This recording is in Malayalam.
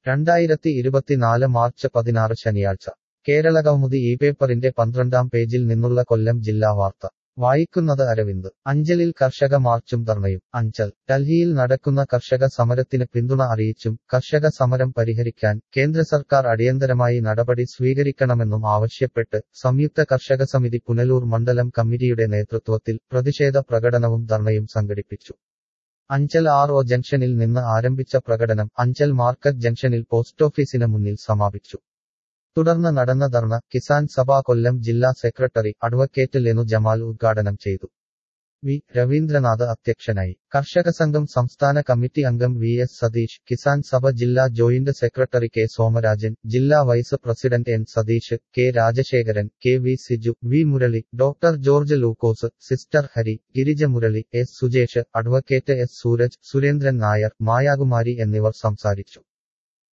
രണ്ടായിരത്തി ഇരുപത്തിനാല് മാർച്ച് പതിനാറ് ശനിയാഴ്ച കേരളകൗമുദി ഈ പേപ്പറിന്റെ പന്ത്രണ്ടാം പേജിൽ നിന്നുള്ള കൊല്ലം ജില്ലാ വാർത്ത വായിക്കുന്നത് അരവിന്ദ് അഞ്ചലിൽ കർഷക മാർച്ചും ധർണയും അഞ്ചൽ ഡൽഹിയിൽ നടക്കുന്ന കർഷക സമരത്തിന് പിന്തുണ അറിയിച്ചും കർഷക സമരം പരിഹരിക്കാൻ കേന്ദ്ര സർക്കാർ അടിയന്തരമായി നടപടി സ്വീകരിക്കണമെന്നും ആവശ്യപ്പെട്ട് സംയുക്ത കർഷക സമിതി പുനലൂർ മണ്ഡലം കമ്മിറ്റിയുടെ നേതൃത്വത്തിൽ പ്രതിഷേധ പ്രകടനവും ധർണയും സംഘടിപ്പിച്ചു അഞ്ചൽ ആർ ഒ ജംഗ്ഷനിൽ നിന്ന് ആരംഭിച്ച പ്രകടനം അഞ്ചൽ മാർക്കറ്റ് ജംഗ്ഷനിൽ പോസ്റ്റോഫീസിന് മുന്നിൽ സമാപിച്ചു തുടർന്ന് നടന്ന ധർണ കിസാൻ സഭ കൊല്ലം ജില്ലാ സെക്രട്ടറി അഡ്വക്കേറ്റ് ലെനു ജമാൽ ഉദ്ഘാടനം ചെയ്തു വി രവീന്ദ്രനാഥ് അധ്യക്ഷനായി കർഷക സംഘം സംസ്ഥാന കമ്മിറ്റി അംഗം വി എസ് സതീഷ് കിസാൻ സഭ ജില്ലാ ജോയിന്റ് സെക്രട്ടറി കെ സോമരാജൻ ജില്ലാ vice president N Satheesh K Rajasekharan K V Siju V Murali doctor George Lukose sister Hari Girija Murali S Sujesh advocate S Sooraj Surendran Nair Mayakumari എന്നിവർ സംസാരിച്ചു